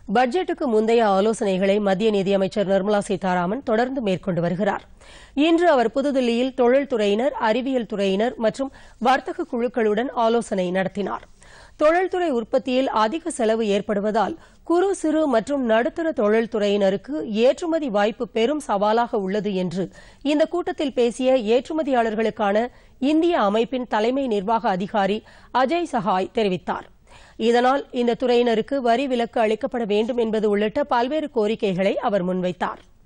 பட்ஜெட்டுக்கு முந்தைய ஆலோசனைகளை மத்திய நிதியமைச்சர் நிர்மலா சீதாராமன் தொடர்ந்து மேற்கொண்டு வருகிறார் இன்று அவர் புதுதில்லியில் தொழில்துறையினர் அறிவியல் துறையினர் மற்றும் வர்த்தக குழுக்களுடன் ஆலோசனை நடத்தினார் தொழில்துறை உற்பத்தியில் அதிக செலவு ஏற்படுவதால் குறு சிறு மற்றும் நடுத்தர தொழில்துறையினருக்கு ஏற்றுமதி வாய்ப்பு பெரும் சவாலாக உள்ளது என்று இந்த கூட்டத்தில் பேசிய ஏற்றுமதியாளர்களுக்கான இந்திய அமைப்பின் தலைமை நிர்வாக அதிகாரி அஜய் சஹாய் தெரிவித்தார் இதனால் இந்த துறையினருக்கு வரி விலக்கு அளிக்கப்பட வேண்டும் என்பது உள்ளிட்ட பல்வேறு கோரிக்கைகளை அவர் முன்வைத்தாா்